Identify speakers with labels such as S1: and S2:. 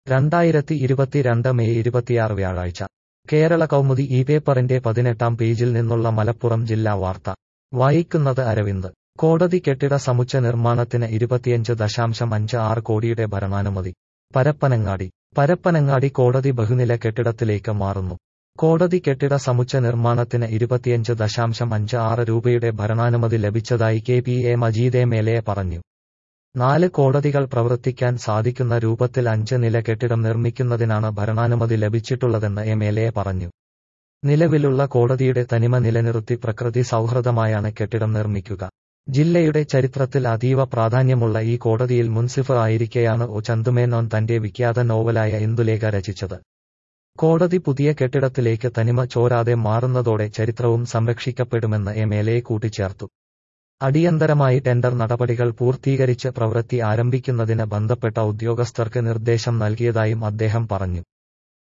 S1: രണ്ടായിരത്തി ഇരുപത്തിരണ്ട് മെയ് ഇരുപത്തിയാറ് വ്യാഴാഴ്ച കേരള കൗമുദി ഈ പേപ്പറിന്റെ പതിനെട്ടാം പേജിൽ നിന്നുള്ള മലപ്പുറം ജില്ലാ വാർത്ത വായിക്കുന്നത് അരവിന്ദ് കോടതി കെട്ടിട സമുച്ച നിർമ്മാണത്തിന് ഇരുപത്തിയഞ്ച് ദശാംശം അഞ്ച് ആറ് കോടിയുടെ ഭരണാനുമതി പരപ്പനങ്ങാടി പരപ്പനങ്ങാടി കോടതി ബഹുനില കെട്ടിടത്തിലേക്ക് മാറുന്നു കോടതി കെട്ടിട സമുച്ച നിർമ്മാണത്തിന് ഇരുപത്തിയഞ്ച് ദശാംശം അഞ്ച് ആറ് രൂപയുടെ ഭരണാനുമതി ലഭിച്ചതായി K P A Majeed M L A പറഞ്ഞു നാല് കോടതികൾ പ്രവർത്തിക്കാൻ സാധിക്കുന്ന രൂപത്തിൽ അഞ്ച് നില കെട്ടിടം നിർമ്മിക്കുന്നതിനാണ് ഭരണാനുമതി ലഭിച്ചിട്ടുള്ളതെന്ന് എം എൽ എ പറഞ്ഞു നിലവിലുള്ള കോടതിയുടെ തനിമ നിലനിർത്തി പ്രകൃതി സൗഹൃദമായാണ് കെട്ടിടം നിർമ്മിക്കുക ജില്ലയുടെ ചരിത്രത്തിൽ അതീവ പ്രാധാന്യമുള്ള ഈ കോടതിയിൽ മുൻസിഫർ ആയിരിക്കെയാണ് ഒ ചന്തുമേനോൻ തന്റെ വിഖ്യാത നോവലായ ഇന്ദുലേഖ രചിച്ചത് കോടതി പുതിയ കെട്ടിടത്തിലേക്ക് തനിമ ചോരാതെ മാറുന്നതോടെ ചരിത്രവും സംരക്ഷിക്കപ്പെടുമെന്ന് എം എൽ എ കൂട്ടിച്ചേർത്തു അടിയന്തരമായി ടെൻഡർ നടപടികൾ പൂർത്തീകരിച്ച് പ്രവൃത്തി ആരംഭിക്കുന്നതിന് ബന്ധപ്പെട്ട ഉദ്യോഗസ്ഥർക്ക് നിർദ്ദേശം നൽകിയതായും അദ്ദേഹം പറഞ്ഞു